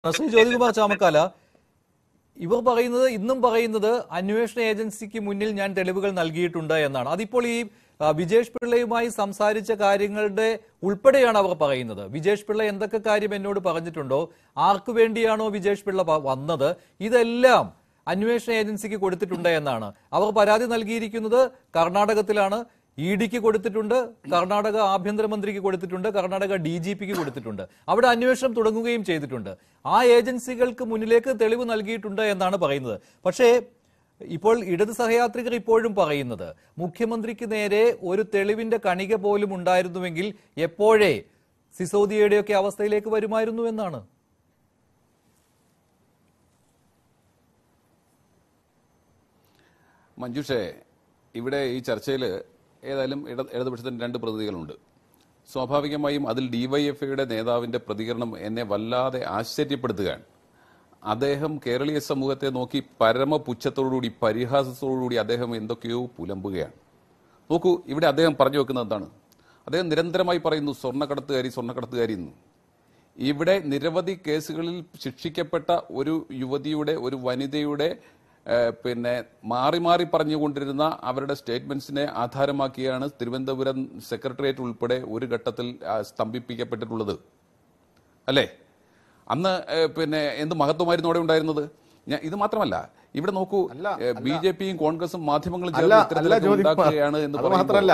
ശ്രീ ജ്യോതികുമാർ ചാമക്കാല ഇവർ പറയുന്നത് ഇന്നും പറയുന്നത് അന്വേഷണ ഏജൻസിക്ക് മുന്നിൽ ഞാൻ തെളിവുകൾ നൽകിയിട്ടുണ്ട് എന്നാണ് അതിപ്പോൾ ഈ ആ, വിജേഷ് പിള്ളയുമായി സംസാരിച്ച കാര്യങ്ങളുടെ ഉൾപ്പെടെയാണ് അവർ പറയുന്നത് വിജേഷ് പിള്ള എന്തൊക്കെ കാര്യം എന്നോട് പറഞ്ഞിട്ടുണ്ടോ ആർക്കു വേണ്ടിയാണോ വിജേഷ് പിള്ള പ- വന്നത് ഇതെല്ലാം അന്വേഷണ ഏജൻസിക്ക് കൊടുത്തിട്ടുണ്ട് എന്നാണ് അവർ പരാതി നൽകിയിരിക്കുന്നത് കർണാടകത്തിലാണ് ഇ ഡിക്ക് കൊടുത്തിട്ടുണ്ട് കർണാടക ആഭ്യന്തരമന്ത്രിക്ക് കൊടുത്തിട്ടുണ്ട് കർണാടക ഡി ജി പിക്ക് കൊടുത്തിട്ടുണ്ട് അവിടെ അന്വേഷണം തുടങ്ങുകയും ചെയ്തിട്ടുണ്ട് ആ ഏജൻസികൾക്ക് മുന്നിലേക്ക് തെളിവ് നൽകിയിട്ടുണ്ട് എന്നാണ് പറയുന്നത് പക്ഷേ ഇപ്പോൾ ഇടത് സഹയാത്രികർ ഇപ്പോഴും പറയുന്നത് മുഖ്യമന്ത്രിക്ക് നേരെ ഒരു തെളിവിന്റെ കണിക പോലും ഉണ്ടായിരുന്നുവെങ്കിൽ എപ്പോഴേ സിസോദിയയുടെയൊക്കെ അവസ്ഥയിലേക്ക് വരുമായിരുന്നു എന്നാണ് മഞ്ജുഷേ ഇവിടെ ഈ ചർച്ചയിൽ ഏതായാലും ഇട ഇടതുപക്ഷത്തിന് രണ്ട് പ്രതിനിധികളുണ്ട് സ്വാഭാവികമായും അതിൽ ഡിവൈഎഫ്ഐയുടെ നേതാവിന്റെ പ്രതികരണം എന്നെ വല്ലാതെ ആശ്ചര്യപ്പെടുത്തുകയാണ് അദ്ദേഹം കേരളീയ സമൂഹത്തെ നോക്കി പരമപുച്ഛത്തോടുകൂടി പരിഹാസത്തോടുകൂടി അദ്ദേഹം എന്തൊക്കെയോ പുലമ്പുകയാണ് നോക്കൂ ഇവിടെ അദ്ദേഹം പറഞ്ഞു വെക്കുന്നത് എന്താണ് അദ്ദേഹം നിരന്തരമായി പറയുന്നു സ്വർണ്ണക്കടത്തുകാരി സ്വർണ്ണക്കടത്തുകാരി എന്ന് ഇവിടെ നിരവധി കേസുകളിൽ ശിക്ഷിക്കപ്പെട്ട ഒരു യുവതിയുടെ ഒരു വനിതയുടെ ഏഹ്, പിന്നെ മാറി മാറി പറഞ്ഞുകൊണ്ടിരുന്ന അവരുടെ സ്റ്റേറ്റ്മെന്റ്സിനെ ആധാരമാക്കിയാണ് തിരുവനന്തപുരം സെക്രട്ടേറിയറ്റ് ഉൾപ്പെടെ ഒരു ഘട്ടത്തിൽ ആ, സ്തംഭിപ്പിക്കപ്പെട്ടിട്ടുള്ളത് അല്ലേ അന്ന് ഏഹ്, പിന്നെ എന്ത് മഹത്വമായിരുന്നു അവിടെ ഉണ്ടായിരുന്നത് ഞാൻ ഇത് മാത്രമല്ല ഇവിടെ നോക്കൂ അല്ല, ബി ജെ പിയും കോൺഗ്രസും മാധ്യമങ്ങളും അല്ല ചേർന്ന് അല്ല ഇത്തരത്തിലൊക്കെ ജ്യോതികുമാർ ഉണ്ടാക്കുകയാണ് എന്ന് അത് പറയുമ്പോൾ മാത്രല്ല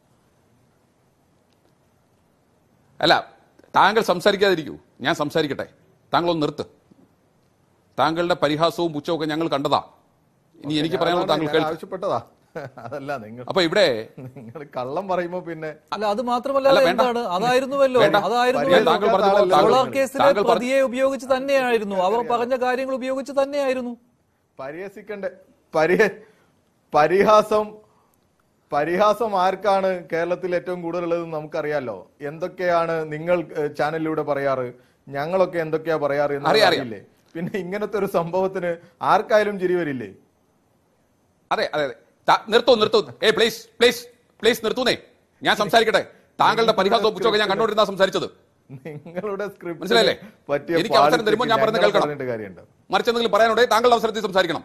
അല്ല താങ്കൾ സംസാരിക്കാതിരിക്കൂ ഞാൻ സംസാരിക്കട്ടെ താങ്കൾ ഒന്ന് നിർത്ത് താങ്കളുടെ പരിഹാസവും പുച്ഛവും ഒക്കെ ഞങ്ങൾ കണ്ടതാ ഇനി എനിക്ക് പറയാനുള്ളത് താങ്കൾ ഞാൻ കേൾക്കും ആവശ്യപ്പെട്ടതാ അതല്ല നിങ്ങൾ അപ്പൊ ഇവിടെ നിങ്ങൾ കള്ളം പറയുമ്പോ പിന്നെ അല്ല അത് മാത്രമല്ല അല്ല, വേണ്ട. എന്താണ് അതായിരുന്നുവല്ലോ വേണ്ട. അതായിരുന്നുവല്ലോ താങ്കൾ പറഞ്ഞതുപോലെ താങ്കൾ- സോളാർ കേസിലെ താങ്കൾ പറഞ്ഞ- പ്രതിയെ ഉപയോഗിച്ച് തന്നെയായിരുന്നു അവർ പറഞ്ഞ കാര്യങ്ങൾ ഉപയോഗിച്ച് തന്നെയായിരുന്നു പരിഹസിക്കണ്ട പരിഹ പരിഹാസം പരിഹാസം ആർക്കാണ് കേരളത്തിൽ ഏറ്റവും കൂടുതലുള്ളത് നമുക്കറിയാലോ എന്തൊക്കെയാണ് നിങ്ങൾ ഏഹ്, ചാനലിലൂടെ പറയാറ് ഞങ്ങളൊക്കെ എന്തൊക്കെയാ പറയാറ് എന്ന് അറിയാം, അറിയാം. അറിയില്ലേ പിന്നെ ഇങ്ങനത്തെ ഒരു സംഭവത്തിന് ആർക്കായാലും ചിരി വരില്ലേ അതെ അതെ അതെ താ- നിർത്തൂ നിർത്തൂ ഏ പ്ലീസ് പ്ലീസ് പ്ലീസ് നിർത്തൂന്നേ ഞാൻ സംസാരിക്കട്ടെ താങ്കളുടെ പരിഹാസവും പുച്ഛമൊക്കെ ഞാൻ കണ്ടോണ്ടിരുന്ന സംസാരിച്ചത് നിങ്ങളുടെ സ്ക്രിപ്റ്റ് മനസ്സിലായില്ലേ? പറ്റിയ എനിക്ക് അവസരം തരുമ്പോൾ ഞാൻ പാളിച്ചയ്ക്ക് പറഞ്ഞത് ഞങ്ങൾ കേൾക്കണം. പറഞ്ഞിട്ട് കാര്യമുണ്ടോ മറിച്ചെന്തെങ്കിലും പറയാനുണ്ടെങ്കിൽ താങ്കളുടെ അവസരത്തിൽ സംസാരിക്കണം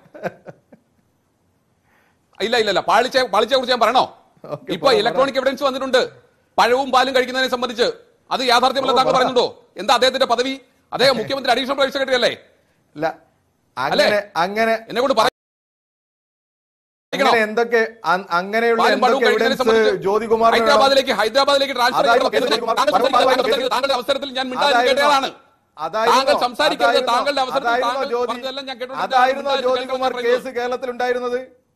ഇല്ല ഇല്ല ഇല്ല പാളിച്ച പാളിച്ചയെ കുറിച്ച് ഞാൻ പറയണോ ഓക്കേ, ഇപ്പൊ പറ, പറ. ഇലക്ട്രോണിക് എവിഡൻസ് വന്നിട്ടുണ്ട് പഴവും പാലും കഴിക്കുന്നതിനെ സംബന്ധിച്ച് അത് യാഥാർത്ഥ്യമല്ല ഓ, താങ്കൾ പറ. പറയുന്നുണ്ടോ എന്താ അദ്ദേഹത്തിന്റെ പദവി അദ്ദേഹം മുഖ്യമന്ത്രി അഡീഷണൽ പ്രൈവറ്റ് സെക്രട്ടറി അല്ലേ അല്ല അങ്ങനെ അങ്ങനെ എന്നെ കൊണ്ട് പറ- അങ്ങനെ എന്തൊക്കെ അ- അങ്ങനെയുള്ള പാലും പഴവും എന്തൊക്കെ കഴിക്കുന്നതിനെ എവിഡൻസ് സംബന്ധിച്ച് ജ്യോതികുമാർ ഹൈദരാബാദിലേക്ക് ഹൈദരാബാദിലേക്ക് ട്രാൻസ്ഫർ അതായിരുന്നു ചെയ്യപ്പെട്ട ജ്യോതികുമാർ താങ്കൾ പഴവും പാലും സംസാരിക്കുന്ന കഴിക്കുന്നത്. താങ്കളുടെ അവസരത്തിൽ ഞാൻ മിണ്ടാതെ അതായിരുന്നു. കേട്ടതാണ് അതായിരുന്നു. താങ്കൾ സംസാരിക്കരുത് അതായിരുന്നു. താങ്കളുടെ അവസരത്തിൽ അതായിരുന്നു താങ്കൾ ജ്യോതി- പറഞ്ഞതെല്ലാം ഞാൻ കേട്ടോണ്ട് അതായിരുന്നു മിണ്ടാതെ ജ്യോതികുമാർ കേൾക്കാൻ കേസ് കേരളത്തിൽ ഉണ്ടായിരുന്നത്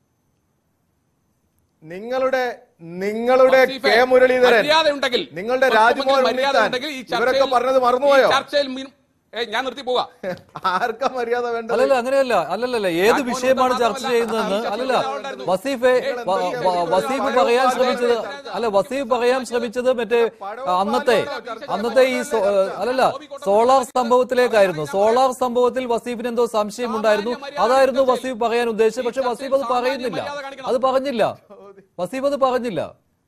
നിങ്ങളുടെ നിങ്ങളുടെ വസീഫെ, കെ മുരളീധരൻ മര്യാദ ഉണ്ടെങ്കിൽ നിങ്ങളുടെ മുഖ്യമന്ത്രി രാജ്മോഹൻ മര്യാദ ഉണ്ണിത്താൻ ഉണ്ടെങ്കിൽ ഈ ഇവരൊക്കെ ചർച്ചയിൽ- പറഞ്ഞത് ഈ മറന്നുപോയോ ചർച്ചയിൽ മീൻ- ഏ, ഞാൻ നിർത്തി പോവാ ആർക്കാ മര്യാദ വേണ്ടത് അല്ലല്ല അങ്ങനെയല്ല അല്ലല്ലല്ല ഏത് രാജ്മോഹൻ വിഷയമാണ് ഉണ്ണിത്താൻ ചർച്ച മാത്രമല്ല, ചെയ്യുന്നതെന്ന് ആ അല്ലല്ല ചർച്ചയിൽ വസീഫെ നിങ്ങൾ വ- എന്തൊക്കെയാ വ- പറയുന്നത്? വസീഫ് പഴവും പറയാൻ പാലും ശ്രമിച്ചത് ചർച്ച. അല്ല വസീഫ് പറയാൻ ശ്രമിച്ചത് മറ്റേ പഴവും അന്നത്തെ പാലും ചർച്ച. അന്നത്തെ ഈ സോ- അല്ലല്ല സോളാർ സംഭവത്തിലേക്കായിരുന്നു സോളാർ സംഭവത്തിൽ വസീഫിന് എന്തോ സംശയം ഉണ്ടായിരുന്നു അതായിരുന്നു വസീഫ് പറയാൻ ഉദ്ദേശിച്ചത് പക്ഷെ വസീഫ് അത് പറയുന്നില്ല അത് പറഞ്ഞില്ല വസീഫ് അത് പറഞ്ഞില്ല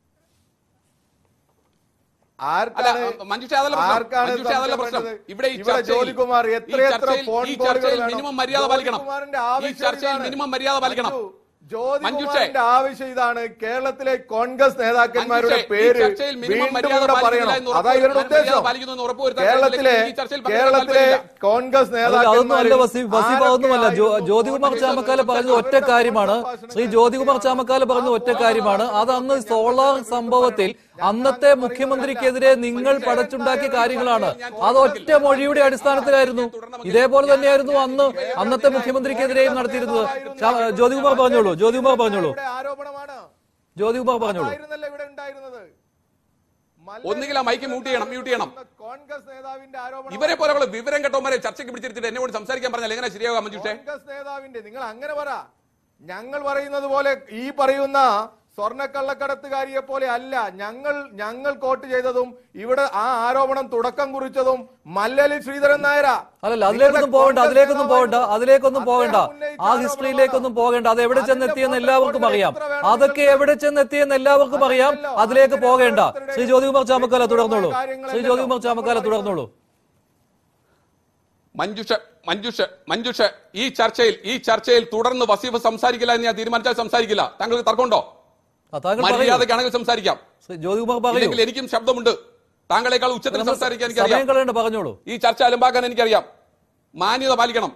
ആർക്കാണ് അല്ല, മഞ്ജുഷ അതല്ല പ്രശ്നം. ആർക്കാണ് മഞ്ജുഷ അതല്ല സംശയം പ്രശ്നം. വേണ്ടത്? ഇവിടെ ഈ ഇവിടെ ചർച്ചയിൽ- ജ്യോതികുമാർ ഈ എത്ര എത്ര ചർച്ചയിൽ- ഫോൺ ഈ കോളുകൾ ചർച്ചയിൽ വേണം? മിനിമം മര്യാദ പാലിക്കണം. ജ്യോതികുമാറിന്റെ ഈ ആവശ്യം ചർച്ചയിൽ ഇതാണ്. മിനിമം മര്യാദ പാലിക്കണം. മഞ്ജു, മഞ്ജുഷേ. ജ്യോതികുമാറിന്റെ ആവശ്യം ഇതാണ് കേരളത്തിലെ കോൺഗ്രസ് നേതാക്കന്മാരുടെ മഞ്ജുഷേ, ഈ പേര് ചർച്ചയിൽ മിനിമം വീണ്ടും മര്യാദ ഇവിടെ പാലിക്കുന്നില്ല പറയണം എന്ന് അതാ ഇവരുടെ ഉറപ്പ് മര്യാദ ഉദ്ദേശം പാലിക്കുന്നു എന്ന് ഉറപ്പുവരുത്താൻ കേരളത്തിലെ ഈ ചർച്ചയിൽ പങ്കെടുക്കാൻ കേരളത്തിലെ താല്പര്യമില്ല. കോൺഗ്രസ് അല്ല, അതൊന്നും അല്ല നേതാക്കന്മാരിൽ വസീഫ് വസീഫ് അതൊന്നുമല്ല ജോ- ആരൊക്കെയായിരുന്നു ജ്യോതികുമാർ ഫോൺ ചാമക്കാല ചെയ്തത്? പറഞ്ഞത് ഒറ്റ അവരുടെ കാര്യമാണ് സംഭാഷണങ്ങൾ ശ്രീ ജ്യോതികുമാർ എന്തൊക്കെയാണ്? ചാമക്കാല പറഞ്ഞത് ഒറ്റ കാര്യമാണ് അത് അന്ന് സോളാർ സംഭവത്തിൽ അന്നത്തെ മുഖ്യമന്ത്രിക്കെതിരെ നിങ്ങൾ പടച്ചുണ്ടാക്കിയ കാര്യങ്ങളാണ് അത് ഒറ്റ മൊഴിയുടെ അടിസ്ഥാനത്തിലായിരുന്നു ഇതേപോലെ തന്നെയായിരുന്നു അന്ന് അന്നത്തെ മുഖ്യമന്ത്രിക്കെതിരെയും നടത്തിയിരുന്നത് ചാ- ജ്യോതികുമാർ പറഞ്ഞോളൂ ജ്യോതികുമാർ പറഞ്ഞോളൂ ഇവിടെ ആരോപണമാണ് ജ്യോതികുമാർ പറഞ്ഞോളൂ അതായിരുന്നല്ലോ ഇവിടെ ഉണ്ടായിരുന്നത് ഒന്നുകിൽ ആ മൈക്ക് മ്യൂട്ട് ചെയ്യണം, മ്യൂട്ട് ചെയ്യണം. കോൺഗ്രസ് നേതാവിന്റെ ആരോപണം ഇവരെ പോലെയുള്ള വിവരം കെട്ടവന്മാരെ ചർച്ചയ്ക്ക് പിടിച്ചിരുത്തിട്ട് എന്നോട് സംസാരിക്കാൻ പറഞ്ഞാൽ എങ്ങനെ ശരിയാകാം മഞ്ജുഷേ കോൺഗ്രസ് നേതാവിന്റെ നിങ്ങൾ അങ്ങനെ പറ ഞങ്ങൾ പറയുന്നത് പോലെ ഈ പറയുന്ന സ്വർണ്ണക്കള്ളക്കടത്തുകാരിയെ പോലെ അല്ല ഞങ്ങൾ ഞങ്ങൾ കോട്ട് ചെയ്തതും ഇവിടെ ആ ആരോപണം തുടക്കം കുറിച്ചതും മല്ലലി ശ്രീധരൻ നായരാ അല്ലല്ല അതിലേക്കൊന്നും പോകണ്ട അതിലേക്കൊന്നും പോകണ്ട അതിലേക്കൊന്നും പോകണ്ട ആ ഹിസ്റ്ററിയിലേക്കൊന്നും പോകണ്ട അത് എവിടെ ചെന്നെത്തിയെന്ന് എല്ലാവർക്കും അറിയാം അതൊക്കെ എവിടെ ചെന്നെത്തിയെന്ന് എല്ലാവർക്കും അറിയാം അതിലേക്ക് പോകേണ്ട ശ്രീ ജ്യോതികുമാർ ചാമക്കാല തുടർന്നോളൂ ശ്രീ ജ്യോതികുമാർ ചാമക്കാല തുടർന്നോളൂ മഞ്ജുഷ മഞ്ജുഷ മഞ്ജുഷ ഈ ചർച്ചയിൽ ഈ ചർച്ചയിൽ തുടർന്ന് വസീഫ് സംസാരിക്കില്ല എന്ന് ഞാൻ തീരുമാനിച്ചാൽ സംസാരിക്കില്ല താങ്കൾക്ക് തർക്കമുണ്ടോ ആ, താങ്കൾ പറയൂ മര്യാദയ്ക്കാണെങ്കിൽ സംസാരിക്കാം ശ്രീ ജ്യോതികുമാർ പറയൂ ഇല്ലെങ്കിൽ എനിക്കും ശബ്ദമുണ്ട് താങ്കളെക്കാൾ ഉച്ചത്തിൽ നമ്മൾ സംസാരിക്കാൻ സമയം എനിക്കറിയാം കളയണ്ട പറഞ്ഞോളൂ ഈ ചർച്ച അലമ്പാക്കാൻ എനിക്കറിയാം മാന്യത പാലിക്കണം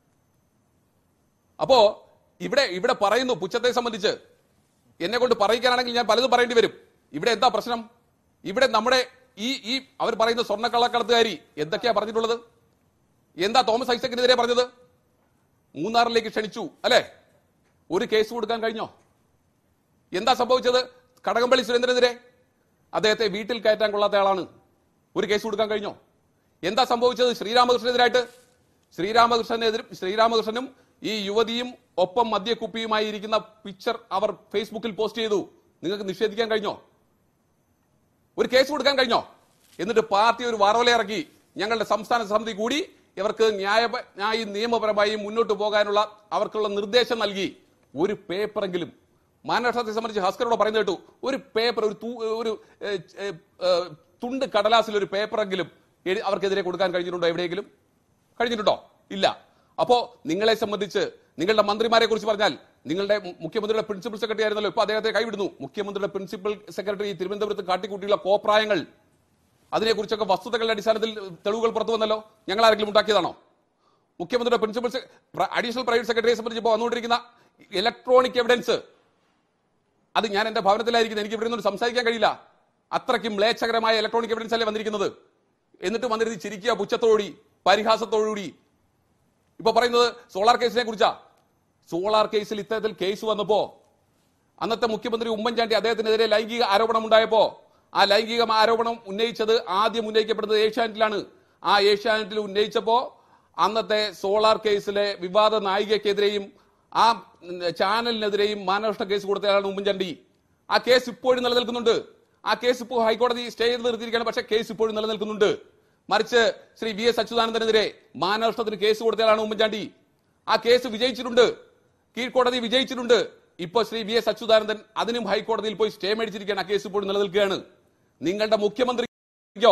അപ്പോ ഇവിടെ ഇവിടെ പറയുന്നു പുച്ഛത്തെ സംബന്ധിച്ച് എന്നെ കൊണ്ട് പറയിക്കാനാണെങ്കിൽ ഞാൻ പലതും പറയേണ്ടി വരും ഇവിടെ എന്താ പ്രശ്നം ഇവിടെ നമ്മുടെ ഈ ഈ അവർ പറയുന്ന സ്വർണ്ണക്കള്ളക്കടത്തുകാരി എന്തൊക്കെയാ പറഞ്ഞിട്ടുള്ളത് എന്താ തോമസ് ഐസക്കിനെതിരെ പറഞ്ഞത് മൂന്നാറിലേക്ക് ക്ഷണിച്ചു അല്ലെ ഒരു കേസ് കൊടുക്കാൻ കഴിഞ്ഞോ എന്താ സംഭവിച്ചത് കടകംപള്ളി സുരേന്ദ്രനെതിരെ അദ്ദേഹത്തെ വീട്ടിൽ കയറ്റാൻ കൊള്ളാത്ത ആളാണ് ഒരു കേസ് കൊടുക്കാൻ കഴിഞ്ഞോ എന്താ സംഭവിച്ചത് ശ്രീരാമകൃഷ്ണനെതിരായിട്ട് ശ്രീരാമകൃഷ്ണനെതിരും ശ്രീരാമകൃഷ്ണനും ഈ യുവതിയും ഒപ്പം മദ്യക്കുപ്പിയുമായി ഇരിക്കുന്ന പിക്ചർ അവർ ഫേസ്ബുക്കിൽ പോസ്റ്റ് ചെയ്തു നിങ്ങൾക്ക് നിഷേധിക്കാൻ കഴിഞ്ഞോ ഒരു കേസ് കൊടുക്കാൻ കഴിഞ്ഞോ എന്നിട്ട് പാർട്ടി ഒരു വാറവല ഇറക്കി ഞങ്ങളുടെ സംസ്ഥാന സമിതി കൂടി ഇവർക്ക് ന്യായ ന്യായ നിയമപരമായി മുന്നോട്ട് പോകാനുള്ള അവർക്കുള്ള നിർദ്ദേശം നൽകി ഒരു പേപ്പറെങ്കിലും മാനനഷ്ടത്തെ സംബന്ധിച്ച് ഹസ്കറോട് പറയുന്നത് കേട്ടു ഒരു പേപ്പർ ഒരു തൂ- ഒരു ഏ, ഏ, ഏ, തുണ്ട് കടലാസിൽ ഒരു പേപ്പറെങ്കിലും എഴു- അവർക്കെതിരെ കൊടുക്കാൻ കഴിഞ്ഞിട്ടുണ്ടോ എവിടെയെങ്കിലും കഴിഞ്ഞിട്ടുണ്ടോ ഇല്ല അപ്പോ നിങ്ങളെ സംബന്ധിച്ച് നിങ്ങളുടെ മന്ത്രിമാരെ കുറിച്ച് പറഞ്ഞാൽ നിങ്ങളുടെ മു- മുഖ്യമന്ത്രിയുടെ പ്രിൻസിപ്പൽ സെക്രട്ടറി ആയിരുന്നല്ലോ ഇപ്പൊ അദ്ദേഹത്തെ കൈവിടുന്നു മുഖ്യമന്ത്രിയുടെ പ്രിൻസിപ്പൽ സെക്രട്ടറി തിരുവനന്തപുരത്ത് കാട്ടിക്കൂട്ടിയുള്ള കോപ്രായങ്ങൾ അതിനെക്കുറിച്ചൊക്കെ വസ്തുതകളുടെ അടിസ്ഥാനത്തിൽ തെളിവുകൾ പുറത്തു വന്നല്ലോ ഞങ്ങൾ ആരെങ്കിലും ഉണ്ടാക്കിയതാണോ മുഖ്യമന്ത്രിയുടെ പ്രിൻസിപ്പൽ അഡീഷണൽ പ്രൈവറ്റ് സെക്രട്ടറിയെ സംബന്ധിച്ച് ഇപ്പോൾ വന്നുകൊണ്ടിരിക്കുന്ന ഇലക്ട്രോണിക് എവിഡൻസ് അത് ഞാൻ എന്റെ ഭവനത്തിലായിരിക്കുന്നത് എനിക്ക് ഇവിടെ നിന്ന് സംസാരിക്കാൻ കഴിയില്ല അത്രയ്ക്കും മ്ലേച്ഛകരമായ ഇലക്ട്രോണിക് എവിഡൻസ് അല്ലേ വന്നിരിക്കുന്നത് എന്നിട്ട് വന്നിരുന്ന് ചിരിക്കുക പുച്ഛത്തോടുകൂടി പരിഹാസത്തോടുകൂടി ഇപ്പൊ പറയുന്നത് സോളാർ കേസിനെ കുറിച്ചാ സോളാർ കേസിൽ ഇത്തരത്തിൽ കേസ് വന്നപ്പോ അന്നത്തെ മുഖ്യമന്ത്രി ഉമ്മൻചാണ്ടി അദ്ദേഹത്തിനെതിരെ ലൈംഗിക ആരോപണം ഉണ്ടായപ്പോ ആ ലൈംഗിക ആരോപണം ഉന്നയിച്ചത് ആദ്യം ഉന്നയിക്കപ്പെടുന്നത് ഏഷ്യാനെറ്റിലാണ് ആ ഏഷ്യാനെറ്റിൽ ഉന്നയിച്ചപ്പോ അന്നത്തെ സോളാർ കേസിലെ വിവാദ നായികക്കെതിരെയും ആ ഉം, ചാനലിനെതിരെയും മാനനഷ്ട കേസ് കൊടുത്തയാളാണ് ഉമ്മൻചാണ്ടി ആ കേസ് ഇപ്പോഴും നിലനിൽക്കുന്നുണ്ട് ആ കേസ് ഇപ്പോൾ ഹൈക്കോടതി സ്റ്റേ ചെയ്ത് നിർത്തിയിരിക്കുകയാണ് പക്ഷേ കേസ് ഇപ്പോഴും നിലനിൽക്കുന്നുണ്ട് മറിച്ച് ശ്രീ വി എസ് അച്യുതാനന്ദനെതിരെ മാനനഷ്ടത്തിന് കേസ് കൊടുത്തയാളാണ് ഉമ്മൻചാണ്ടി ആ കേസ് വിജയിച്ചിട്ടുണ്ട് കീഴ്ക്കോടതി വിജയിച്ചിട്ടുണ്ട് ഇപ്പൊ ശ്രീ വി എസ് അച്യുതാനന്ദൻ അതിനും ഹൈക്കോടതിയിൽ പോയി സ്റ്റേ മേടിച്ചിരിക്കുകയാണ് ആ കേസ് ഇപ്പോഴും നിലനിൽക്കുകയാണ് നിങ്ങളുടെ മുഖ്യമന്ത്രിക്കോ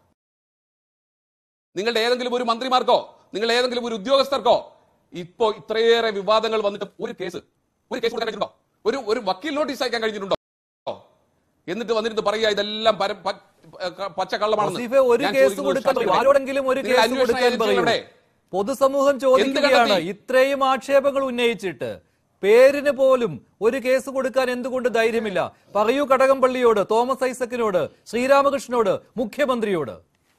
നിങ്ങളുടെ ഏതെങ്കിലും ഒരു മന്ത്രിമാർക്കോ നിങ്ങളുടെ ഏതെങ്കിലും ഒരു ഉദ്യോഗസ്ഥർക്കോ ഇപ്പോ ഇത്രയേറെ വിവാദങ്ങൾ വന്നിട്ട് ഒരു കേസ് ഒരു കേസ് കൊടുക്കാൻ കഴിഞ്ഞിട്ടുണ്ടോ ഒരു ഒരു വക്കീൽ നോട്ടീസ് അയക്കാൻ കഴിഞ്ഞിട്ടുണ്ടോ എന്നിട്ട് വന്നിരുന്ന് പറയുക ഇതെല്ലാം പര- പ- പ- പച്ചക്കള്ളമാണെന്ന് വസീഫെ ഒരു ഞാൻ കേസ് ചോദിക്കുന്നത് കൊടുക്കാൻ ഷാഫി ഇവിടെ. ആരോടെങ്കിലും ഒരു നിങ്ങൾ കേസ് അന്വേഷണ കൊടുക്കാൻ ഏജൻസികൾ പറയൂ എവിടെ? പൊതുസമൂഹം ചോദിക്കുകയാണ് കണ്ടെത്തി? ഇത്രയും ആക്ഷേപങ്ങൾ ഉന്നയിച്ചിട്ട് പേരിന് പോലും ഒരു കേസ് കൊടുക്കാൻ എന്തുകൊണ്ട് ധൈര്യമില്ല പറയൂ കടകംപള്ളിയോട് തോമസ് ഐസക്കിനോട് ശ്രീരാമകൃഷ്ണനോട് മുഖ്യമന്ത്രിയോട്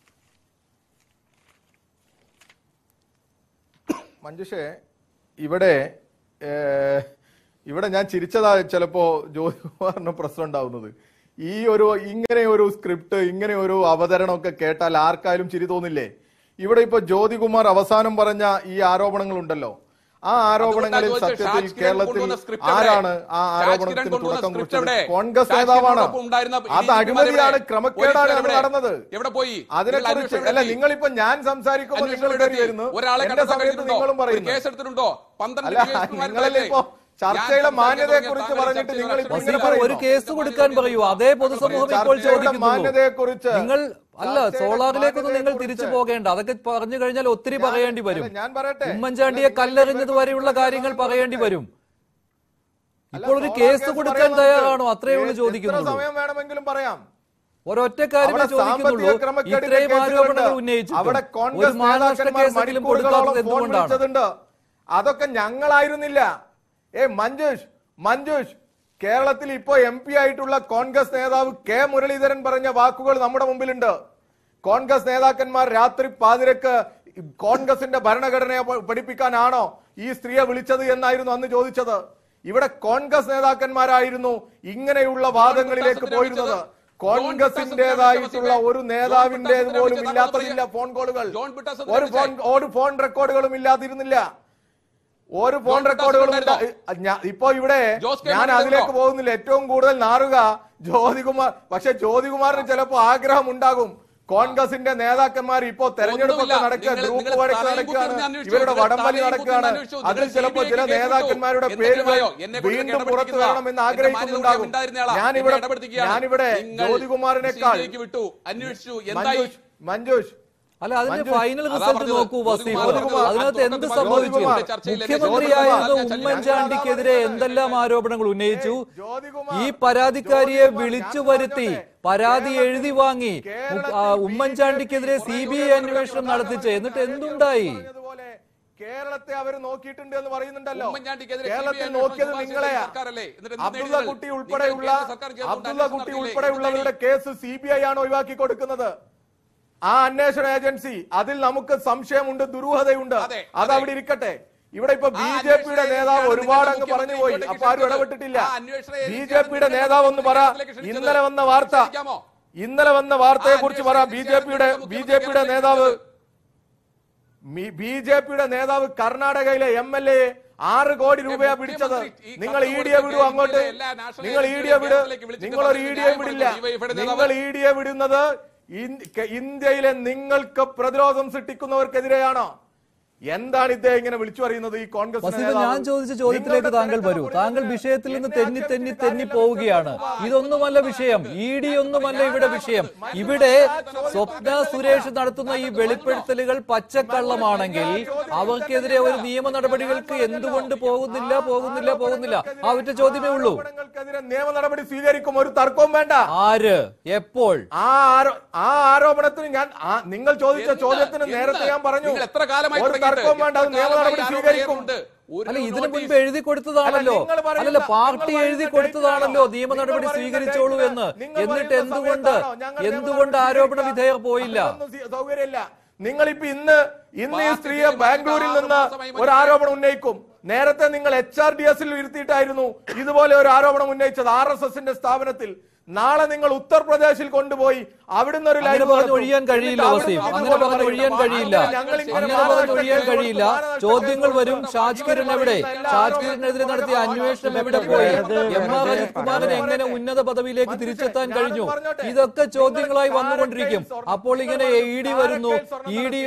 മഞ്ജുഷേ ഇവിടെ ഏഹ്, ഇവിടെ ഞാൻ ചിരിച്ചതാ ചിലപ്പോ ജ്യോതികുമാറിന് പ്രശ്നം ഉണ്ടാവുന്നത് ഈ ഒരു ഇങ്ങനെ ഒരു സ്ക്രിപ്റ്റ് ഇങ്ങനെ ഒരു അവതരണമൊക്കെ കേട്ടാൽ ആർക്കായാലും ചിരി തോന്നില്ലേ ഇവിടെ ഇപ്പൊ ജ്യോതികുമാർ അവസാനം പറഞ്ഞ ഈ ആരോപണങ്ങൾ ഉണ്ടല്ലോ ആ ആരോപണങ്ങളിൽ അതുകൊണ്ടാ ചോദിച്ചത്, സത്യത്തിൽ ഷാജ് കിരൺ കേരളത്തിൽ കൊണ്ടുവന്ന സ്ക്രിപ്റ്റ് ആരാണ് എവിടെ? ആ ഷാജ് കിരൺ ആരോപണത്തിന് കൊണ്ടുവന്ന തുടക്കം സ്ക്രിപ്റ്റ് കുറിച്ചത് എവിടെ? കോൺഗ്രസ് ഷാജ് നേതാവാണ് കിരണിനൊപ്പം ഉണ്ടായിരുന്ന അത് ഈ അഴിമതിയാണ് എവിടെ? ക്രമക്കേടാണ് പോലീസുകാർ അത് എവിടെ? നടന്നത് എവിടെ പോയി അതിനെ നിങ്ങൾ കുറിച്ച് അന്വേഷണം അല്ല നടത്തി. നിങ്ങളിപ്പോ ഞാൻ സംസാരിക്കുമ്പോൾ അന്വേഷണം നിങ്ങൾ നടത്തി. കയറി വരുന്നു ഒരാളെ എന്റെ കണ്ടെത്താൻ സമയത്ത് കഴിഞ്ഞിട്ടുണ്ടോ? നിങ്ങളും ഒരു പറയുന്നു കേസ് എടുത്തിട്ടുണ്ടോ പന്ത്രണ്ട് അല്ല കേസ് മാറ്റി നിങ്ങളല്ലേ തരട്ടെ. ഇപ്പോ ചർച്ചയുടെ ഞാൻ മാന്യതയെ സംസാരിക്കാൻ കുറിച്ച് താങ്കൾ പറഞ്ഞിട്ട് ചർച്ചയിൽ നിങ്ങൾ ഇപ്പോ ഒരു ഇങ്ങനെ വസീഫെ പറയുന്നു. ഒരു കേസ് കൊടുക്കാൻ പറയൂ അതേ പൊതുസമൂഹം ഇപ്പോൾ ചർച്ചയുടെ ചോദിക്കുന്നുള്ളൂ മാന്യതയെക്കുറിച്ച് നിങ്ങൾ അല്ല ചർച്ചയുടെ സോളാറിലേക്കൊന്നും നിങ്ങൾ മാന്യതയെക്കുറിച്ച് തിരിച്ചു പോകേണ്ട അതൊക്കെ പറഞ്ഞു കഴിഞ്ഞാൽ ഒത്തിരി ഞാൻ- പറയേണ്ടി വരും അല്ല, ഞാൻ പറയട്ടെ. ഉമ്മൻചാണ്ടിയെ അല്ല, കല്ലെറിഞ്ഞത് നിങ്ങൾ വരെയുള്ള കാര്യങ്ങൾ ഇപ്പോൾ പറയേണ്ടി വരും അല്ല, ഇപ്പോൾ ഒരു സോളാർ കേസ് കേസ് കൊടുക്കാൻ പറയാൻ തയ്യാറാണോ നമുക്ക് അത്രയേ ഉള്ളൂ എത്ര ചോദിക്കുന്നുള്ളൂ സമയം വേണമെങ്കിലും പറയാം ഒരൊറ്റ കാര്യമേ അവിടെ ചോദിക്കുന്നുള്ളൂ സാമ്പത്തിക ക്രമക്കേടിന്റെ ഇത്രയും കേസുകളുണ്ട്. ആരോപണങ്ങൾ ഉന്നയിച്ചിട്ട് അവിടെ ഒരു കോൺഗ്രസ് മാനനഷ്ട നേതാക്കന്മാർ കേസെങ്കിലും കൊടുക്കാത്തത് മണിക്കൂറുകളോളം ഫോൺ എന്തുകൊണ്ടാണ് വിളിച്ചതുണ്ട് അതൊക്കെ ഞങ്ങളായിരുന്നില്ല ഏ മഞ്ജുഷ് മഞ്ജുഷ് കേരളത്തിൽ ഇപ്പോ എം പി ആയിട്ടുള്ള കോൺഗ്രസ് നേതാവ് കെ മുരളീധരൻ പറഞ്ഞ വാക്കുകൾ നമ്മുടെ മുമ്പിലുണ്ട് കോൺഗ്രസ് നേതാക്കന്മാർ രാത്രി പാതിരക്ക് കോൺഗ്രസിന്റെ ഭരണഘടനയെ പ- പഠിപ്പിക്കാനാണോ ഈ സ്ത്രീയെ വിളിച്ചത് എന്നായിരുന്നു അന്ന് ചോദിച്ചത് ഇവിടെ കോൺഗ്രസ് നേതാക്കന്മാരായിരുന്നു ഇങ്ങനെയുള്ള വാദങ്ങളിലേക്ക് പോയിരുന്നത് കോൺഗ്രസിന്റേതായിട്ടുള്ള ഒരു നേതാവിന്റേത് പോലും ഇല്ലാത്തതില്ല ഫോൺ കോളുകൾ ഒരു ഫോൺ ഒരു ഫോൺ റെക്കോർഡുകളും ഇല്ലാതിരുന്നില്ല ഒരു ഫോൺ ജോൺ റെക്കോർഡുകളും ഇല്ല. ഉണ്ടായിരുന്നോ? ഞാ- ഇപ്പൊ ഇവിടെ ജോസ് കെ ഞാൻ ഉണ്ടായിരുന്നോ? അതിലേക്ക് പോകുന്നില്ല ഏറ്റവും കൂടുതൽ നാറുക ജ്യോതികുമാർ പക്ഷെ ജ്യോതികുമാറിന് ചിലപ്പോ ആഗ്രഹം ഉണ്ടാകും കോൺഗ്രസിന്റെ നേതാക്കന്മാർ ഇപ്പോ തെരഞ്ഞെടുപ്പൊക്കെ ഒന്നുമില്ല. നടക്കുക നിങ്ങൾ- ഗ്രൂപ്പ് നിങ്ങൾ വഴക്ക് തലയും നടക്കുകയാണ് കുത്തി അന്വേഷിച്ചു. ഇവരുടെ നിങ്ങൾ വടംവലി തലയും കുത്തി നടക്കുകയാണ് അന്വേഷിച്ചു. അതിൽ നിങ്ങൾ ചിലപ്പോ CBI ചില ക്ക് കേസ് നേതാക്കന്മാരുടെ കൊടുത്തു. പേരുകൾ എന്തിനായോ? എന്നെ കൊണ്ട് വീണ്ടും ഇടപെടുത്തിക്കുക. പുറത്തു വരണമെന്ന് എന്റെ ആഗ്രഹിക്കുന്നുണ്ടാകും മാന്യത ഉണ്ടായിരുന്ന ആളാ. ഞാനിവിടെ എന്നെ ഇടപെടുത്തിക്കുകയാണ്. ഞാനിവിടെ നിങ്ങൾ ജ്യോതികുമാറിനേക്കാൾ CBI ക്ക് വിട്ടു അന്വേഷിച്ചു എന്തായി മഞ്ജുഷ് മഞ്ജുഷ് അല്ല അതിന്റെ മഞ്ജു, ഫൈനൽ അതാ റിസൾട്ട് പറഞ്ഞത്. നോക്കൂ വസീഫ് ജ്യോതികുമാർ, അതിനകത്ത് എന്ത് ജ്യോതികുമാർ, സംഭവിച്ചു ജ്യോതികുമാർ, ചർച്ചയിലേക്ക് മുഖ്യമന്ത്രിയായിരുന്ന ജ്യോതികുമാർ, ഉമ്മൻചാണ്ടിക്കെതിരെ എന്തെല്ലാം ആരോപണങ്ങൾ ഉന്നയിച്ചു ജ്യോതികുമാർ, ഈ പരാതിക്കാരിയെ ജ്യോതികുമാർ, വിളിച്ചു ഞാൻ വരുത്തി പറഞ്ഞോട്ടെ. പരാതി കേരളത്തിൽ- എഴുതി വാങ്ങി കേരളത്തിൽ ആ, ഉമ്മൻചാണ്ടിക്കെതിരെ സി ബി ഐ അന്വേഷണം നടത്തിച്ച് എന്നിട്ട് എന്തുണ്ടായി പറഞ്ഞതുപോലെ കേരളത്തെ അവർ നോക്കിയിട്ടുണ്ട് എന്ന് പറയുന്നുണ്ടല്ലോ ഉമ്മൻചാണ്ടിക്കെതിരെ കേരളത്തിൽ CBI നോക്കിയത് അന്വേഷണം നിങ്ങളെയാ സർക്കാരല്ലേ? എന്നിട്ട് എന്ത് അബ്ദുള്ള നേടിയത്? കുട്ടി നിങ്ങൾ ഉൾപ്പെടെയുള്ള കേന്ദ്ര സർക്കാർ ചെയ്തുകൊണ്ട് അബ്ദുള്ള അന്വേഷണം കുട്ടി നടത്തിയില്ലേ? ഉൾപ്പെടെയുള്ളവരുടെ കേസ് സി ബി ഐ ആണ് ഒഴിവാക്കി കൊടുക്കുന്നത് ആ അന്വേഷണ ഏജൻസി അതിൽ നമുക്ക് സംശയമുണ്ട് ദുരൂഹതയുണ്ട് അതെ, അത് അതെ. അവിടെ ഇരിക്കട്ടെ ഇവിടെ ഇപ്പൊ ആ ബി ജെ അന്വേഷണ പിയുടെ നേതാവ് ഏജൻസിയാണ് ഒരുപാട് നിങ്ങളുടെ അങ്ങ് പറഞ്ഞു പോയി മുഖ്യമന്ത്രി അപ്പൊ ആരും ഇങ്ങോട്ടേക്ക് ഇടപെട്ടിട്ടില്ല ആ അന്വേഷണ ബി ഏജൻസിയാണ് ജെ പിയുടെ നിങ്ങളുടെ നേതാവ് ഒന്ന് പറ മുഖ്യമന്ത്രിയിലേക്ക് ക്ഷണിച്ചത്. ഇന്നലെ വന്ന വാർത്ത ക്ഷണിക്കാമോ? ഇന്നലെ വന്ന വാർത്തയെ കുറിച്ച് പറ ആ ബി അന്വേഷണ ജെ പിയുടെ ഏജൻസിയാണ് ബി ജെ പിയുടെ മുഖ്യമന്ത്രി നേതാവ് ക്ഷണിച്ചത്. ബി ജെ പിയുടെ നേതാവ് കർണാടകയിലെ എം എൽ എ ആറ് കോടി രൂപയാ മുഖ്യമന്ത്രി പിടിച്ചത് ഈ നിങ്ങൾ കത്ത് ഇ ഡിയെ വിടൂ കൊടുത്ത അങ്ങോട്ട് കേന്ദ്രത്തിലെ എല്ലാ നാഷണൽ നിങ്ങൾ ഇ ഡിയെ വിട് കേന്ദ്രത്തിലേക്ക് വിളിച്ചിട്ട് നിങ്ങൾ ഒരു ഇ പറഞ്ഞത് ഡിയെ ന്യായം വിടില്ല പറഞ്ഞു. DYFI യുടെ നിങ്ങൾ നേതാവ്. ഇ ഡിയെ വിടുന്നത് ഇൻ- കെ- ഇന്ത്യയിലെ നിങ്ങൾക്ക് പ്രതിരോധം സൃഷ്ടിക്കുന്നവർക്കെതിരെയാണോ എന്താണ് ഇദ്ദേഹം ഇങ്ങനെ വിളിച്ചു പറയുന്നത് ഈ കോൺഗ്രസ് വസീഫ് ഞാൻ ചോദിച്ച ചോദ്യത്തിലേക്ക് താങ്കൾ വരൂ താങ്കൾ വിഷയത്തിൽ നിന്ന് തെന്നി തെന്നി തെന്നി പോവുകയാണ് ഇതൊന്നുമല്ല വിഷയം ഇ ഡി ഒന്നുമല്ല ഇവിടെ വിഷയം ഇവിടെ സ്വപ്ന സുരേഷ് നടത്തുന്ന ഈ വെളിപ്പെടുത്തലുകൾ പച്ചക്കള്ളമാണെങ്കിൽ അവർക്കെതിരെ ഒരു നിയമ നടപടികൾക്ക് എന്തുകൊണ്ട് പോകുന്നില്ല പോകുന്നില്ല പോകുന്നില്ല ആ ഒറ്റ ചോദ്യമേ ഉള്ളൂ ആരോപണങ്ങൾക്കെതിരെ നിയമ നടപടി സ്വീകരിക്കും ഒരു തർക്കവും വേണ്ട ആര് എപ്പോൾ ആ ആരോ- ആ ആരോപണത്തിന് ഞാൻ ആ- നിങ്ങൾ ചോദിച്ച എന്ത്? ചോദ്യത്തിന് എന്ത്? നേരത്തെ ഞാൻ പറഞ്ഞു നിങ്ങൾ എത്ര കാലമായി ഒരു തുടങ്ങിയിട്ട്? തർക്കവും വേണ്ട അത് എത്ര നിയമ കാലമായി നടപടി ആരോപണം സ്വീകരിക്കും ചെയ്യുന്നുണ്ട്? ഒരു അല്ല ഇതിനു നോട്ടീസ് മുൻപ് എഴുതി കൊടുത്തതാണല്ലോ അല്ല, നിങ്ങൾ പറയുന്ന- അല്ലല്ല പാർട്ടി നിങ്ങൾ എഴുതി പറയുന്ന കൊടുത്തതാണല്ലോ ഡേറ്റിനാണോ? നിയമ നിങ്ങൾ നടപടി പറയുന്ന സ്വീകരിച്ചോളൂ ഡേറ്റിനാണോ? എന്ന് നിങ്ങൾ എന്നിട്ട് പറയുന്ന എന്തുകൊണ്ട് സമയത്താണോ ഞങ്ങൾ നിയമ എന്തുകൊണ്ട് നടപടി ആരോപണ സ്വീകരിക്കുക? വിധേയർ പോയില്ല അതിനൊന്നും സി- സൗകര്യമില്ല നിങ്ങളിപ്പോ ഇന്ന് ഇന്ന് ഈ പാർട്ടി സ്ത്രീയെ തീരുമാനം ബാംഗ്ലൂരിൽ ആറ് നിന്ന് മാസമായി ഒരു ആരോപണം ഉന്നയിക്കും നേരത്തെ നിങ്ങൾ എച്ച് ആർ ഡി എസിൽ ഇരുത്തിയിട്ടായിരുന്നു ഇതുപോലെ ഒരു ആരോപണം ഉന്നയിച്ചത് ആർ എസ് എസിന്റെ സ്ഥാപനത്തിൽ നാളെ നിങ്ങൾ ഉത്തർപ്രദേശിൽ കൊണ്ടുപോയി അവിടുന്ന് ഒരു അങ്ങനെ ലൈവ് പറഞ്ഞ് നടത്തും. ഒഴിയാൻ കഴിയില്ല എന്നിട്ട് വസീഫ് അവിടുന്ന് അങ്ങനെ ഇതുപോലെ പറഞ്ഞ് ഒഴിയാൻ പറയും. കഴിയില്ല ഞങ്ങൾ ഇങ്ങനെ അങ്ങനെ പറഞ്ഞ് മാനനഷ്ട ഒഴിയാൻ കേസ് കഴിയില്ല മാനനഷ്ട ചോദ്യങ്ങൾ കേസ് വരും കൊടുത്ത് ഷാജ് കിരൺ ഇവർ എവിടെ പറയുന്ന എല്ലാ ഷാജ് കിരണിനെതിരെ നടത്തിയ അന്വേഷണം എവിടെ പോയി എം ആർ അജിത് കുമാറിന് എങ്ങനെ ഉന്നത പദവിയിലേക്ക് തിരിച്ചെത്താൻ കഴിഞ്ഞു ഇതൊക്കെ ചോദ്യങ്ങളായി വന്നുകൊണ്ടിരിക്കും അപ്പോൾ ഇങ്ങനെ ഇ ഡി വരുന്നു ഇ ഡി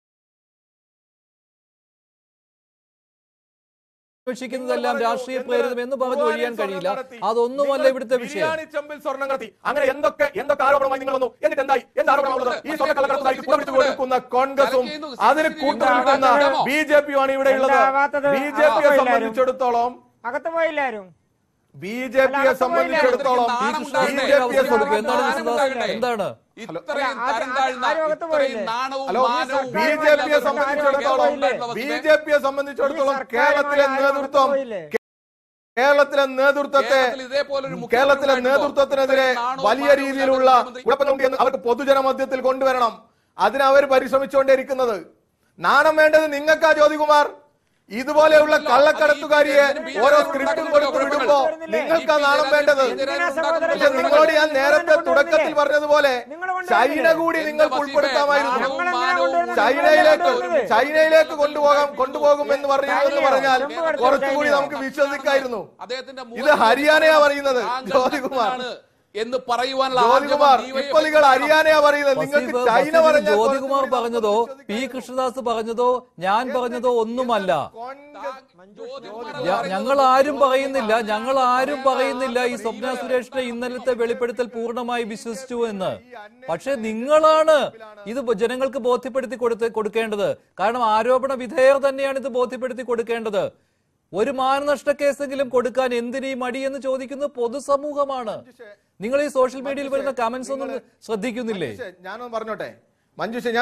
അന്വേഷിക്കുന്നതെല്ലാം രാഷ്ട്രീയ പ്രേരിതം എന്ന് പറഞ്ഞു ഒഴിയാൻ കഴിയില്ല അതൊന്നുമല്ല ഇവിടുത്തെ വിഷയം ബിരിയാണി ചെമ്പിൽ സ്വർണ്ണം കടത്തി അങ്ങനെ എന്തൊക്കെ എന്തൊക്കെ ആരോപണമായി നിങ്ങൾ വന്നു എന്നിട്ട് എന്തായി എന്ത് ആരോപണമുള്ളത് ഈ സ്വർണ്ണക്കള്ളക്കടത്തായി കുടപിടിച്ചു കൊടുക്കുന്ന കോൺഗ്രസും അതിന് കൂട്ടുനിൽക്കുന്ന ബി ജെ പിയുമാണ് ഇവിടെ ഉള്ളത് എന്താവാത്തത്? ബി ജെ പിയെ അകത്ത് സംബന്ധിച്ചിടത്തോളം അകത്ത് പോയില്ലാരും ബി ജെ പിയെ സംബന്ധിച്ചിടത്തോളം നാണം ബി ഉണ്ടാകണ്ടേ? ജെ പിയെ അവസ്ഥ കൊടുക്കുക. എന്താണ് നാണം വിശ്വാസം? ഉണ്ടാകണ്ടേ? എന്താണ് ഇത്രയും അല്ല, തരം അത് താഴ്ന്ന ആരും അകത്ത് ഇത്രയും പോയില്ലേ? നാണവും ഹലോ മാനവും ബി ജെ പിയെ സംബന്ധിച്ചിടത്തോളം ബി ജെ പിയെ സംബന്ധിച്ചിടത്തോളം കേരളത്തിലെ നേതൃത്വം കേരളത്തിലെ നേതൃത്വത്തെ കേരളത്തിൽ ഇതേപോലൊരു മുഖ്യമന്ത്രി കേരളത്തിലെ ഉണ്ടായിട്ടുണ്ടോ? നേതൃത്വത്തിനെതിരെ ഇത്രയും നാണവും വലിയ മാനവും രീതിയിലുള്ള ഇല്ലാത്ത കുഴപ്പങ്ങളുണ്ട് എന്ന് അവർക്ക് പൊതുജന മധ്യത്തിൽ കൊണ്ടുവരണം അതിന് അവർ പരിശ്രമിച്ചുകൊണ്ടേയിരിക്കുന്നത് നാണം വേണ്ടത് നിങ്ങൾക്കാ ജ്യോതികുമാർ ഇതുപോലെയുള്ള കള്ളക്കടത്തുകാരിയെ ഓരോ സ്ക്രിപ്റ്റും കൊടുത്ത് വിടുമ്പോ നിങ്ങൾക്കാ നാണം വേണ്ടത് പക്ഷെ നിങ്ങളോട് ഞാൻ നേരത്തെ തുടക്കത്തിൽ പറഞ്ഞതുപോലെ ചൈന കൂടി നിങ്ങൾക്ക് ഉൾപ്പെടുത്താമായിരുന്നു ചൈനയിലേക്ക് ചൈനയിലേക്ക് കൊണ്ടുപോകാം കൊണ്ടുപോകും എന്ന് പറഞ്ഞു എന്ന് പറഞ്ഞാൽ കുറച്ചുകൂടി നമുക്ക് വിശ്വസിക്കായിരുന്നു അദ്ദേഹത്തിന്റെ ഇത് ഹരിയാനയാ പറയുന്നത് ജ്യോതികുമാർ എന്ന് പറയുവാനുള്ള ജ്യോതികുമാർ ആർജവം ഇപ്പൊ നിങ്ങൾ ഹരിയാനയാ പറയുന്നത് നിങ്ങൾക്ക് വസീഫ് ചൈന വസീഫ് പറഞ്ഞാൽ ജ്യോതികുമാർ കുറച്ചുകൂടി പറഞ്ഞതോ നമുക്ക് പി വിശ്വസിക്കായിരുന്നു. കൃഷ്ണദാസ് പറഞ്ഞതോ ഞാൻ പറഞ്ഞതോ ഒന്നുമല്ല ജ്യോതികുമാർ ഞ- ഞങ്ങൾ ആരും പറയുന്നില്ല ഞങ്ങൾ ആരും പറയുന്നില്ല ഈ സ്വപ്ന സുരേഷിന്റെ ഇന്നലത്തെ വെളിപ്പെടുത്തൽ പൂർണ്ണമായി വിശ്വസിച്ചു എന്ന് പക്ഷെ നിങ്ങളാണ് ഇത് ബ- ജനങ്ങൾക്ക് ബോധ്യപ്പെടുത്തി കൊടുത്ത് കൊടുക്കേണ്ടത് കാരണം ആരോപണ വിധേയർ തന്നെയാണ് ഇത് ബോധ്യപ്പെടുത്തി കൊടുക്കേണ്ടത് ഒരു മാനനഷ്ട കേസെങ്കിലും കൊടുക്കാൻ എന്തിനീ മടി എന്ന് ചോദിക്കുന്നത് പൊതുസമൂഹമാണ് നിങ്ങൾ ഈ സോഷ്യൽ മീഡിയയിൽ വരുന്ന കമന്റ്സ് ഒന്നും ശ്രദ്ധിക്കുന്നില്ലേ ഞാനൊന്ന് പറഞ്ഞോട്ടെ മഞ്ജുഷ